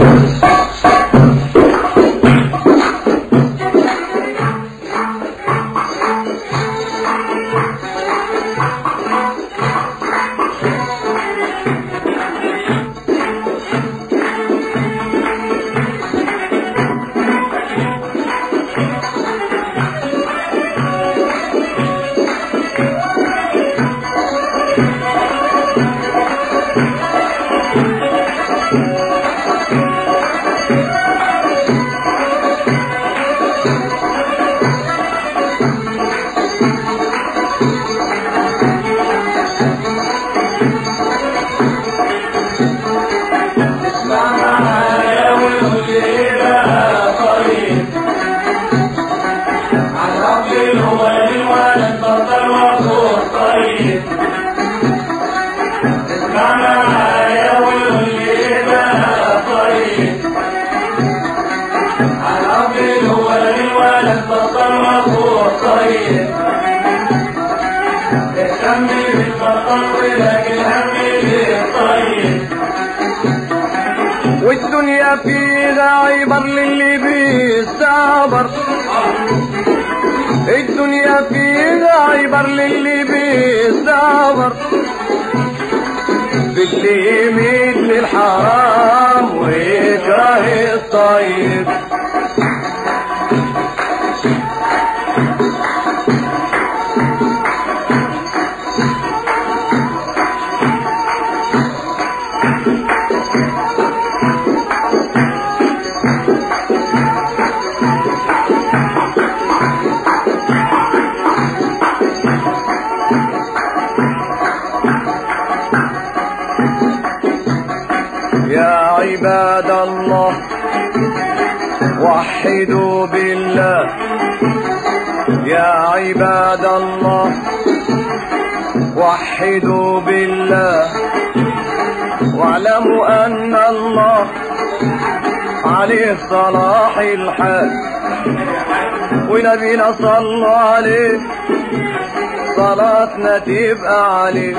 والدنيا فيها عبر للي بيستعبر الدنيا فيها عبر للي بيستعبر باللي يميل للحرام ويكره الطيب يا عباد الله وحدوا بالله يا عباد الله وحدوا بالله واعلموا ان الله عليه صلاح الحال ونبينا صلوا عليه صلاتنا تبقى عليه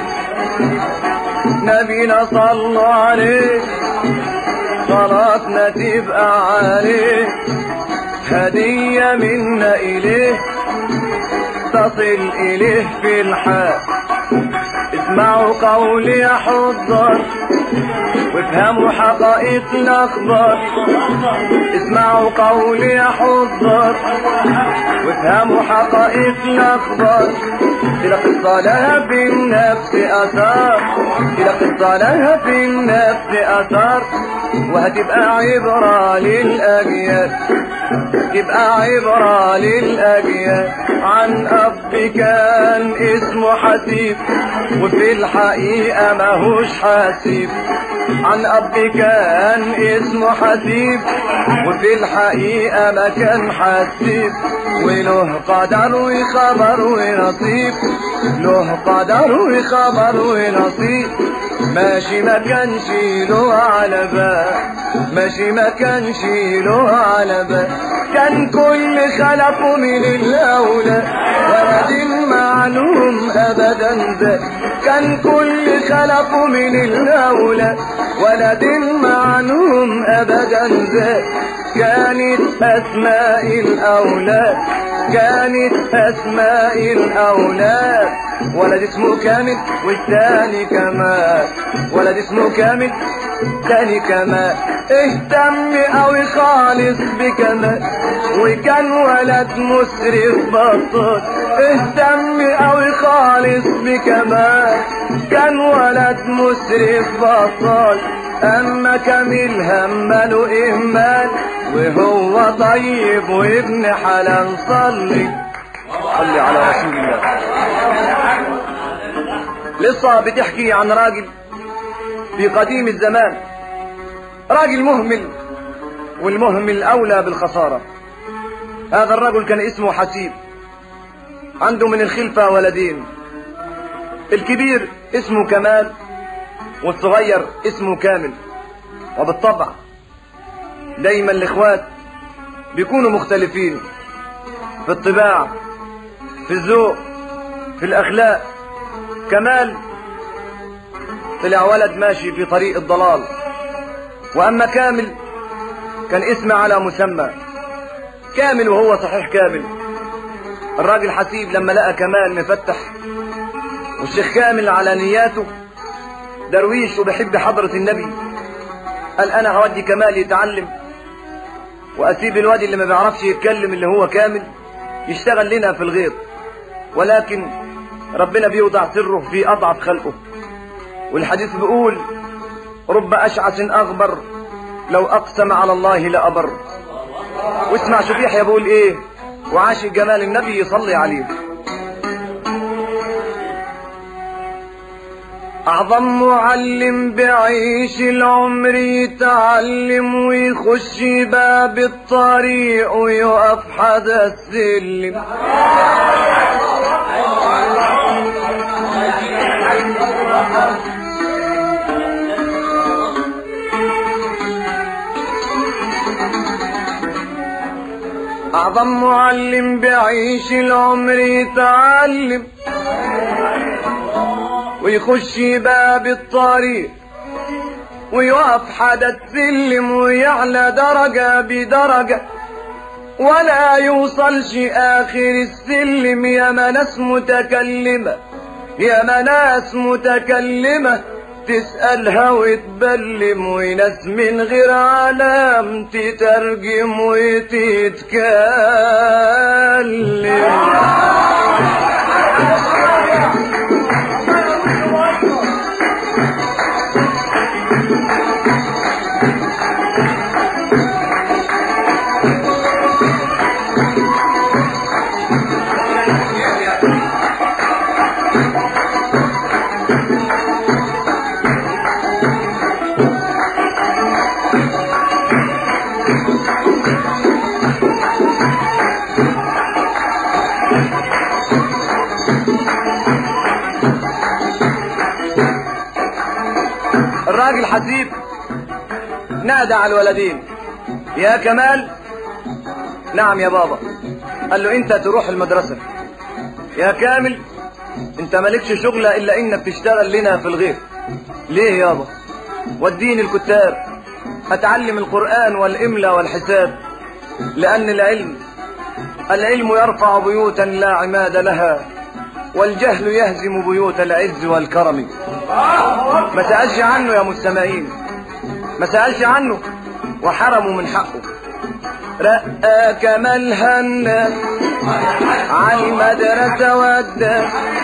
نبينا صلوا عليه صلاتنا تبقى عليه هدية منا إليه تصل إليه في الحال اسمعوا قولي يا حضار وافهموا حقائق الأخبار اسمعوا قولي يا حضار وافهموا حقائق الأخبار تلقى الصلاة في النفس أثار تلقى الصلاة في النفس أثار وهتبقى عبرة للأجيال تبقى عبرة للأجيال عن أب كان اسمه حسيب وفي الحقيقة ماهوش حسيب عن أب كان اسمه حسيب وفي الحقيقة ما كان حسيب وله قدر وخبر ونصيب له قدر وخبر ونصيب ماشي ما كانش له على بال ماشي ما كانش له على بال كان كل خلقه من الأولى ولد معلوم أبدا ذا كان كل خلقه من الأولى ولد معلوم أبدا ذا كانت أسماء الأولاد كانت أسماء الأولاد ولد اسمه كامل والثاني كمال ولد اسمه كامل تاني كمال اهتم قوي خالص بكمال وكان ولد مسرف بطل اهتم قوي خالص بكمال كان ولد مسرف بطل اما كامل همله اهمال وهو طيب وابن حلال صلي صلي على رسول الله لسه بتحكي عن راجل في قديم الزمان راجل مهمل والمهمل أولى بالخسارة هذا الرجل كان اسمه حسيب عنده من الخلفة ولدين الكبير اسمه كمال والصغير اسمه كامل وبالطبع دايما الاخوات بيكونوا مختلفين في الطباع في الذوق في الاخلاق كمال طلع ولد ماشي في طريق الضلال واما كامل كان اسم على مسمى كامل وهو صحيح كامل الراجل حسيب لما لقى كمال مفتح والشيخ كامل على نياته درويش وبيحب حضرة النبي قال انا هودي كمال يتعلم واسيب الواد اللي ما بيعرفش يتكلم اللي هو كامل يشتغل لنا في الغيط ولكن ربنا بيوضع سره في اضعف خلقه والحديث بيقول رب اشعث اغبر لو اقسم على الله لابر واسمع شوف يحيى بيقول ايه وعاشق جمال النبي يصلي عليه أعظم معلم بعيش العمر يتعلم ويخش باب الطريق ويقف حدا السلم أعظم معلم بعيش العمر يتعلم ويخش باب الطريق ويقف حدا السلم ويعلى درجة بدرجة ولا يوصلش آخر السلم يا ناس متكلمة يا ناس متكلمة تسألها وتبلم وناس من غير علام تترجم وتتكلم الراجل حسيب نادى على الولدين يا كمال نعم يا بابا قال له انت تروح المدرسة يا كامل انت مالكش شغلة الا انك تشتغل لنا في الغيط ليه يابا وديني الكتاب اتعلم القرآن والاملاء والحساب لان العلم العلم يرفع بيوتا لا عماد لها والجهل يهزم بيوت العز والكرم ما سألش عنه يا مستمعين ما سألش عنه وحرموا من حقه رقى كمال هنا على المدرسة ودى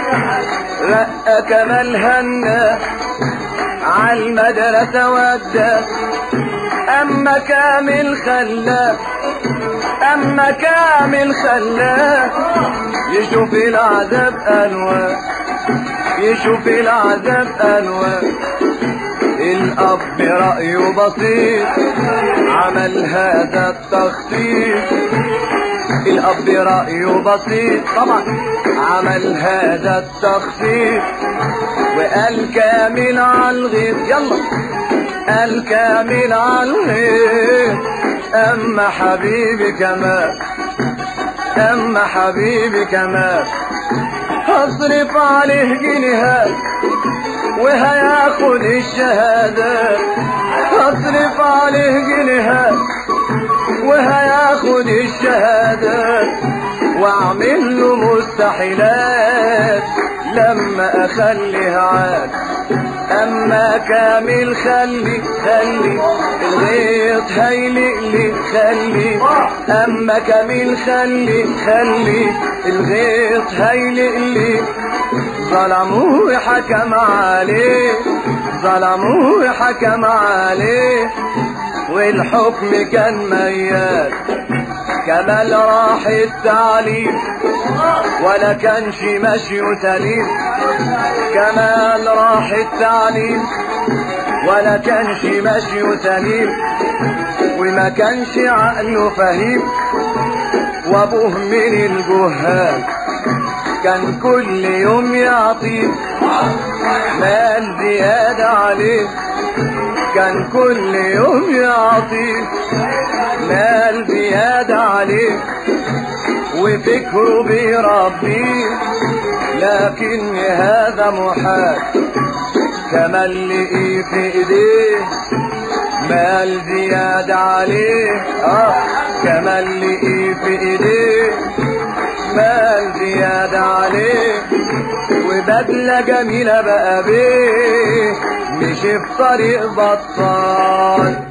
رقى كمال هنا على المدرسة ودى أما كامل خلاه أما كامل خلاه يشوف العذاب أنواع يشوف العذاب أنواع الأب رأيه بسيط عمل هذا التخطيط الأب رأيه بسيط طبعا عمل هذا التخطيط وقال كامل على الغيط يلا قال كامل على الغيط أما حبيبي كمال أما حبيبي كمال هصرف عليه جنيهات وهياخد الشهادة هصرف عليه جنيهات وهياخد الشهادة واعمل له مستحيلات لما اخليها عاد اما كامل خلي خلي الغيط هيلقلي خلي اما كامل خلي خلي الغيط هيلقلي ظلموه حكم عليه ظلموه حكم عليه والحكم كان ميال كمال راح التعليم ولا كانش ماشي سليم كمال راح التعليم ولا كانش ماشي سليم وما كانش عقله فهيم وابوه من الجهال كان كل يوم يعطيه مال زيادة عليه كان كل يوم يعطيه مال زيادة عليه وفكره بيربيه لكن هذا محال كما اللي في ايديه مال زيادة عليه اه كمان لقيه في ايديه مال زيادة عليه وبدلة جميلة بقى بيه مشي في طريق بطال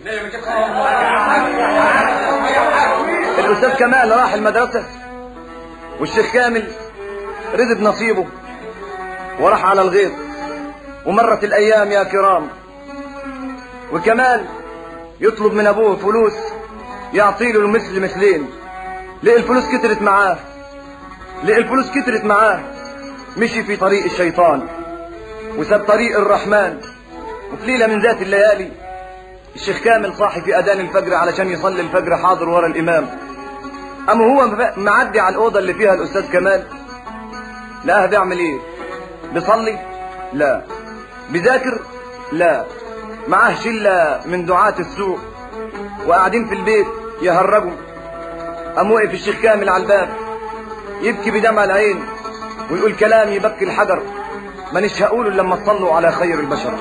الأستاذ كمال راح المدرسة والشيخ كامل رزق نصيبه وراح على الغيط ومرت الأيام يا كرام وكمال يطلب من أبوه فلوس يعطي له المثل مثلين لقى الفلوس كترت معاه لقى الفلوس كترت معاه مشي في طريق الشيطان وساب طريق الرحمن وفي ليلة من ذات الليالي الشيخ كامل صاحي في أذان الفجر علشان يصلي الفجر حاضر ورا الإمام أما هو معدي على الأوضة اللي فيها الأستاذ كمال لقاه بيعمل إيه بيصلي لا بيذاكر لا معاه شلة من دعاة السوق وقاعدين في البيت يهرجوا قام وقف الشيخ كامل على الباب يبكي بدمع العين ويقول كلام يبكي الحجر مانيش هقوله إلا لما تصلوا على خير البشر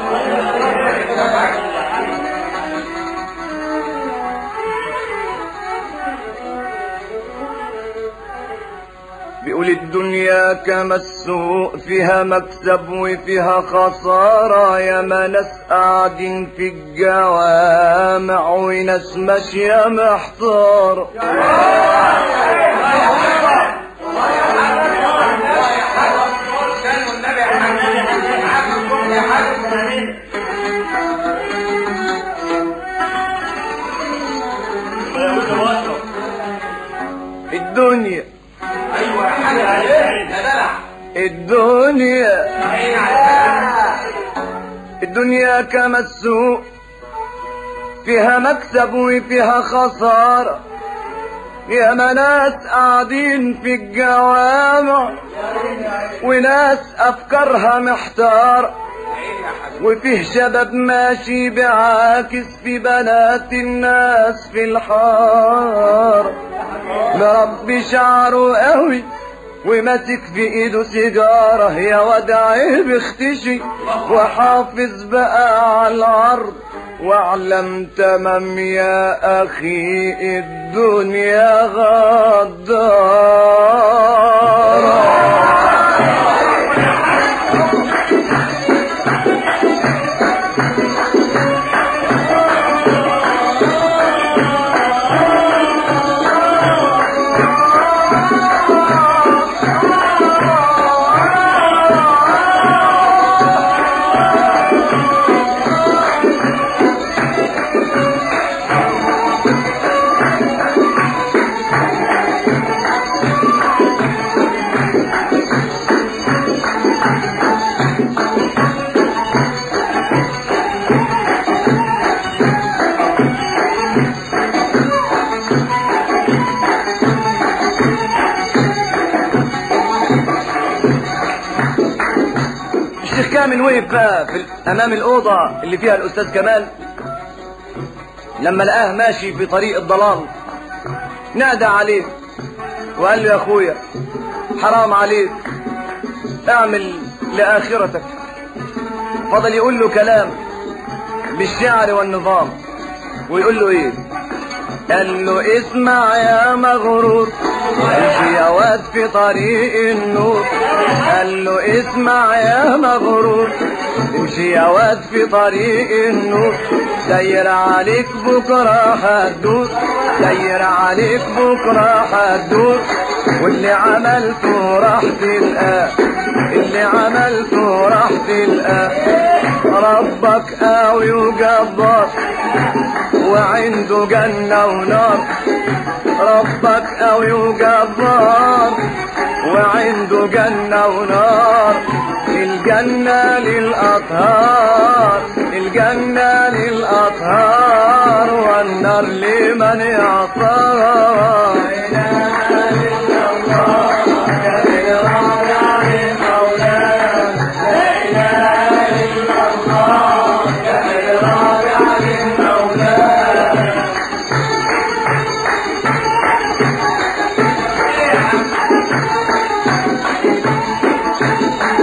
بيقول الدنيا كما السوق فيها مكسب وفيها خسارة يا ما ناس قاعدين في الجوامع وناس ماشية محتارة الدنيا الدنيا الدنيا كما السوق فيها مكسب وفيها خسارة يا ما ناس قاعدين في الجوامع وناس أفكارها محتار وفيه شباب ماشي بعاكس في بنات الناس في الحار مربي شعره قوي وماسك في ايده سيجارة يا واد عيب اختشي وحافظ بقى على العرض واعلم تمام يا اخي الدنيا غدارة الشيخ كامل وقف بقى في امام الاوضه اللي فيها الاستاذ كمال لما لقاه ماشي في طريق الضلال نادى عليه وقال له يا اخويا حرام عليك اعمل لاخرتك فضل يقول له كلام بالشعر والنظام ويقول له ايه قال له اسمع يا مغرور امشي يا واد في طريق النور قال له اسمع يا مغرور امشي يا واد في طريق النور سير عليك بكرة هتدور سير عليك بكرة هتدور واللي عملته راح تلقاه اللي عملته راح تلقاه ربك قوي وجبار وعنده جنة ونار ربك قوي وجبار وعنده جنة ونار الجنة للأطهار الجنة للأطهار والنار لمن يعصار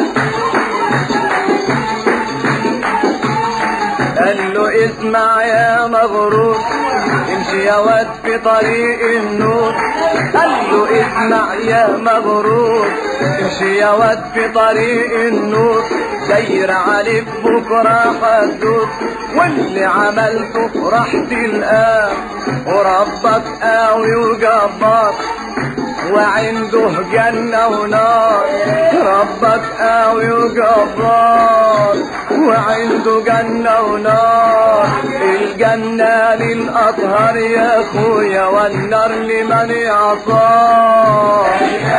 قال له اسمع يا مغرور امشي يا واد في طريق النور قال له اسمع يا مغرور امشي يا واد في طريق النور داير عليك بكرة حدود واللي عملته راح تلقاه وربك قوي وجبار وعنده جنة ونار ربك قوي وجبار وعنده جنة ونار الجنة للأطهار يا أخويا والنار لمن يعصاه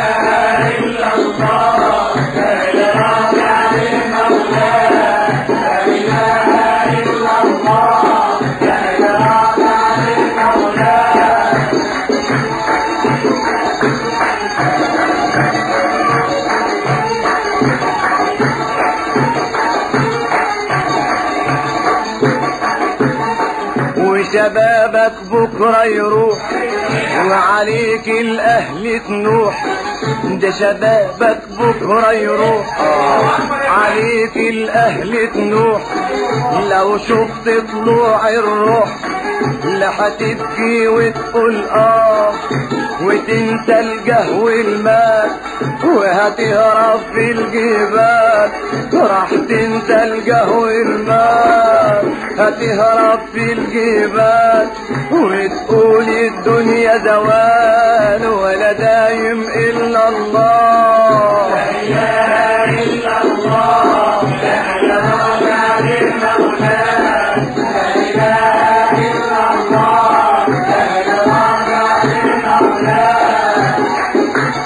وشبابك بكرة يروح وعليك الأهل تنوح ده شبابك بكرة يروح عليك الأهل تنوح لو شفت طلوع الروح لا هتبكي وتقول اه وتنسى القهو المال وهتهرب في الجبال راح تنسى القهو المال هتهرب في الجبال وتقول الدنيا زوال ولا دايم الا الله لا اله الا الله لا اله الا الله لا اله الا الله لا اله الا الله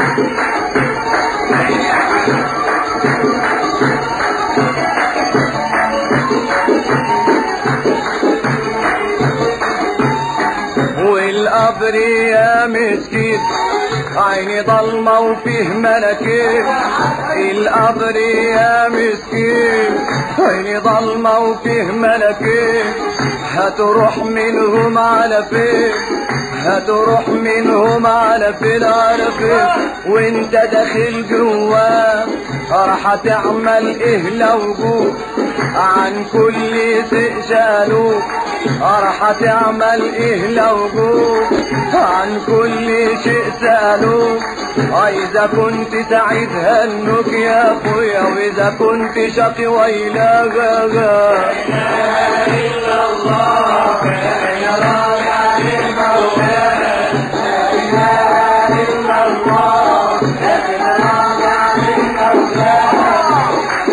والقبر يا مسكين عيني ضلمة وفيه ملكين القبر يا مسكين عيني ضلمة وفيه ملكين هتروح منهم على فين هتروح منهم على فين على فين وانت داخل جواه راح تعمل ايه لو جوه عن كل شيء شالوه راح تعمل ايه لو جوه عن كل شيء سالوه اذا كنت سعيد هنوك يا اخويا واذا كنت شقي ويلا غا الا الله لا اله الا الله لا اله الا الله لا اله الا الله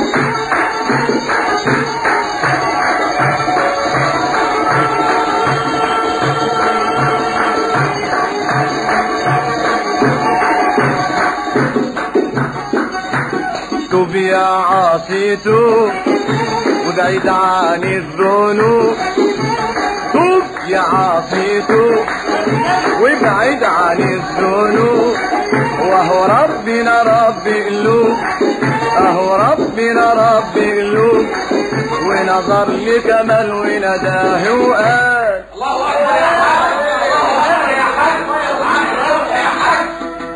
توب يا عاصي توب وبعيد عن الذنوب توب يا عاصي توب وابعد عن الذنوب وهو ربنا رب قلوب اهو ربنا رب قلوب ونظر لكمال ونداه وقال الله اكبر يا حاج الله اكبر يا حاج يا حاج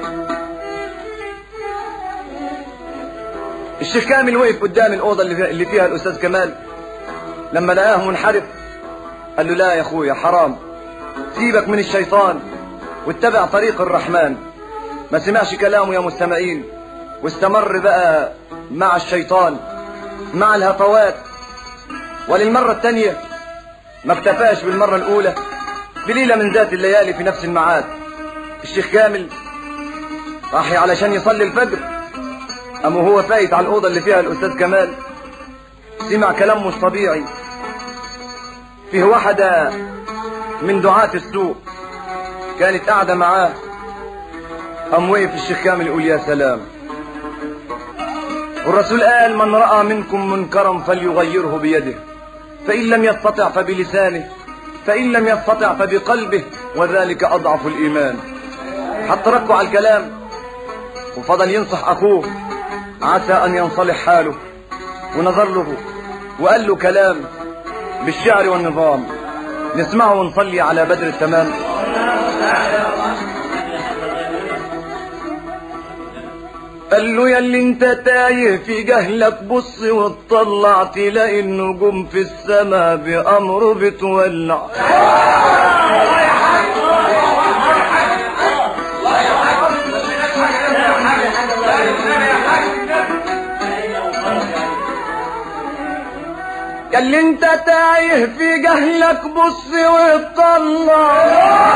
الشيخ كامل وقف قدام الأوضة اللي فيها- اللي فيها الأستاذ كمال لما لقاه منحرف قال له لا يا أخويا حرام سيبك من الشيطان واتبع طريق الرحمن ما سمعش كلامه يا مستمعين واستمر بقى مع الشيطان مع الهفوات وللمرة الثانية ما اكتفاش بالمرة الأولى بليلة من ذات الليالي في نفس الميعاد الشيخ كامل راح علشان يصلي الفجر أم هو فايت على الأوضة اللي فيها الأستاذ كمال سمع كلام مش طبيعي فيه واحدة من دعاة السوء كانت قاعدة معاه أم وقف الشيخ كامل يقول يا سلام والرسول قال من رأى منكم منكرا فليغيره بيده فإن لم يستطع فبلسانه فإن لم يستطع فبقلبه وذلك أضعف الإيمان حتى ركوا على الكلام وفضل ينصح أخوه عسى أن ينصلح حاله ونظر له وقال له كلام بالشعر والنظام نسمعه ونصلي على بدر التمام قال له يا اللي انت تايه في جهلك بص وتطلع تلاقي النجوم في السما بأمره بتولع يا اللي انت تايه في جهلك بص وتطلع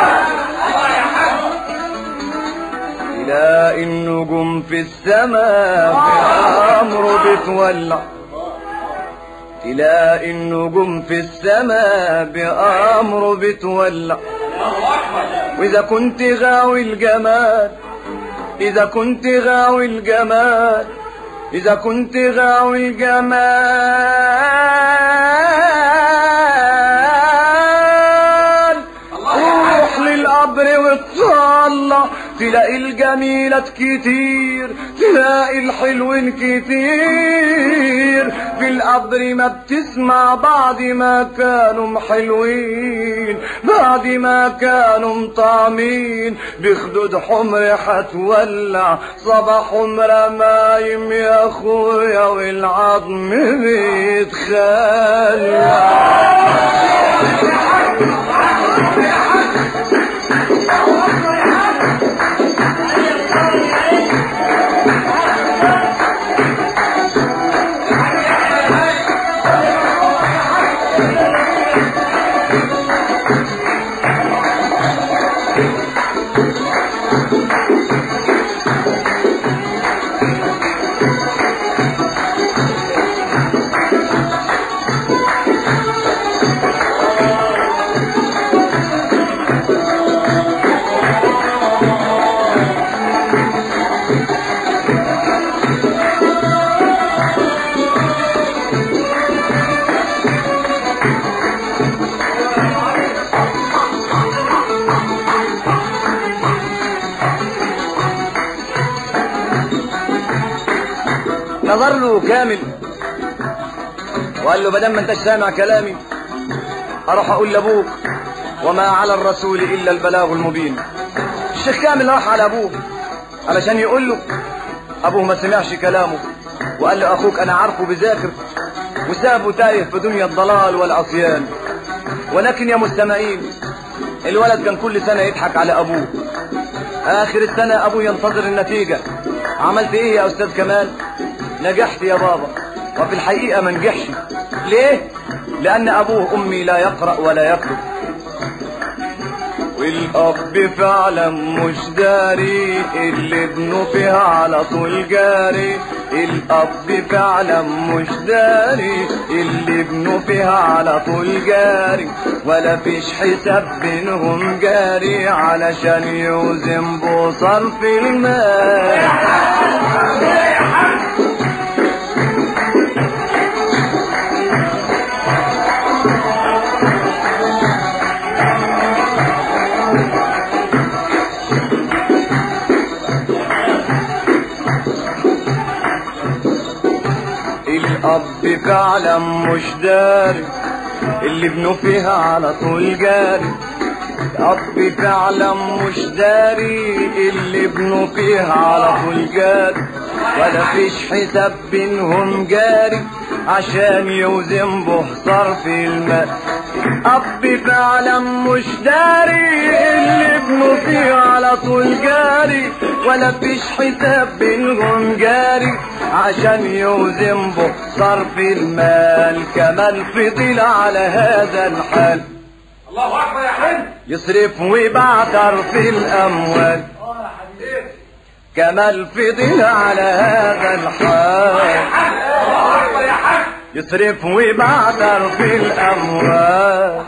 تلاقي النجوم في السماء بأمره بتولع تلاقي النجوم في السماء بأمره بتولع وإذا كنت غاوي الجمال إذا كنت غاوي الجمال إذا كنت غاوي الجمال روح للقبر وتطلع تلاقي الجميلات كتير تلاقي الحلوين كتير في القبر ما بتسمع بعد ما كانوا حلوين بعد ما كانوا طعمين بخدود حمر حتولع صباح حمر مايم يا اخويا والعظم بيتخلع نظر له كامل وقال له بدل ما انتش سامع كلامي اروح اقول لابوك وما على الرسول الا البلاغ المبين الشيخ كامل راح على ابوه علشان يقول له ابوه ما سمعش كلامه وقال له اخوك انا عارفه بذاكر وسابه تايه في دنيا الضلال والعصيان ولكن يا مستمعين الولد كان كل سنة يضحك على ابوه اخر السنة ابوه ينتظر النتيجة عملت ايه يا استاذ كمال نجحت يا بابا وفي الحقيقة ما نجحش ليه لان ابوه امي لا يقرأ ولا يكتب والاب فعلا مش داري اللي ابنه فيها على طول جاري الاب فعلا مش داري اللي ابنه فيها على طول جاري ولا فيش حساب بينهم جاري علشان يوزن بصرف المال الاب فعلا مش داري اللي ابنه فيها على طول جاري الاب فعلا مش داري اللي ابنه فيها على طول جاري ولا فيش حساب بينهم جاري عشان يوزن به صرف المال اب فعلا مش داري اللي ابنه فيه على طول جاري ولا فيش حساب بينهم جاري عشان يوزن به صرف المال كمان فضل على هذا الحال الله اكبر يا حلم يصرف ويبعتر في الاموال كمال فضل على هذا الحال الله اكبر يا حاج يصرف ويبعتر في الاموال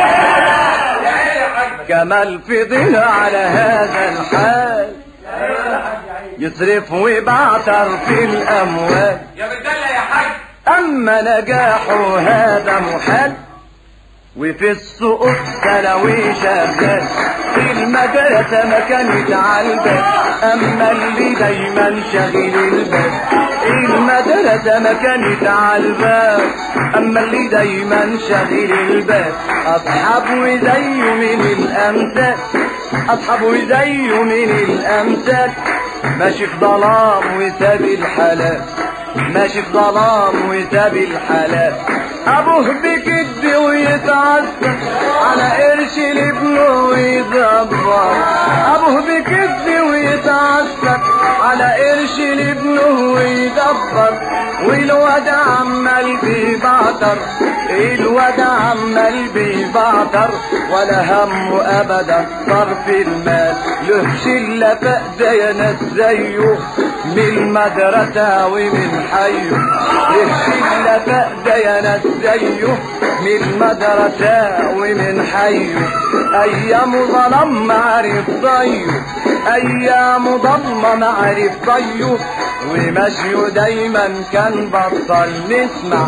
كمال فضل على هذا الحال يصرف ويبعتر في الاموال يا بدلة يا حاج اما نجاحه هذا محال وفي السوق سلاوي شغال في المدرسة ما كانت عالبال اما اللي دايما شاغل البال المدرسة ما كانت عالبال اما اللي دايما شاغل البال اصحابه زيه من الامثال اصحابه زيه من الامثال ماشي في ظلام وساب الحلال ماشي في ظلام وساب الحلال ابوه بكد ويتعذب على قرش لابنه ويدبر ابوه بكد ويتعذب على قرش لابنه ويدبر والواد عمال بيبعتر الواد عمال بيبعتر ولا همه ابدا صرف المال له شله فقده يا ناس زيه من المدرسه ومن حيه له شله فقده يا ناس زيه من المدرسه ومن حيه ايام ظلم معرف ضيه ايام ضلمه معرف ضيه ومشيه دايما كان بطل نسمع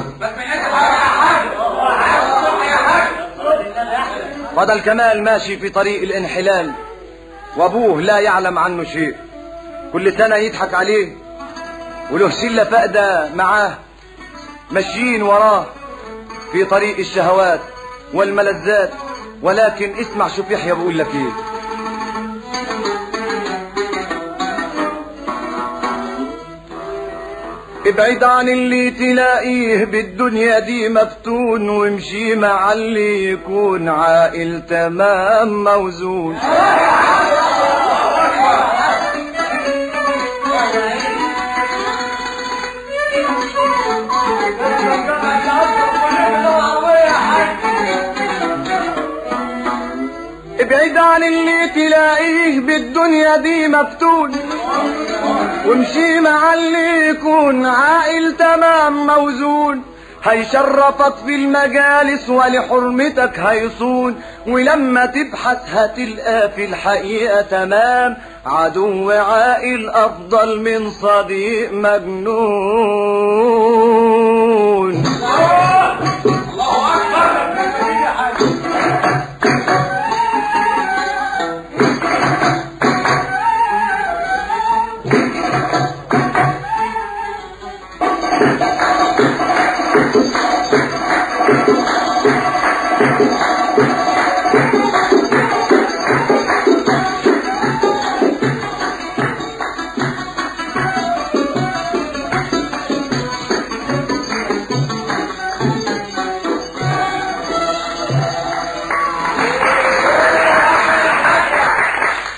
فضل كمال ماشي في طريق الانحلال وابوه لا يعلم عنه شيء كل سنة يضحك عليه وله شلة فقدة معاه ماشيين وراه في طريق الشهوات والملذات ولكن اسمع شوف يحيى بيقول لك ايه ابعد عن اللي تلاقيه بالدنيا دي مفتون وامشي مع اللي يكون عاقل تمام موزون ابعد عن اللي تلاقيه بالدنيا دي مفتون وامشي مع اللي يكون عاقل تمام موزون هيشرفك في المجالس ولحرمتك هيصون ولما تبحث هتلقى في الحقيقة تمام عدو عاقل أفضل من صديق مجنون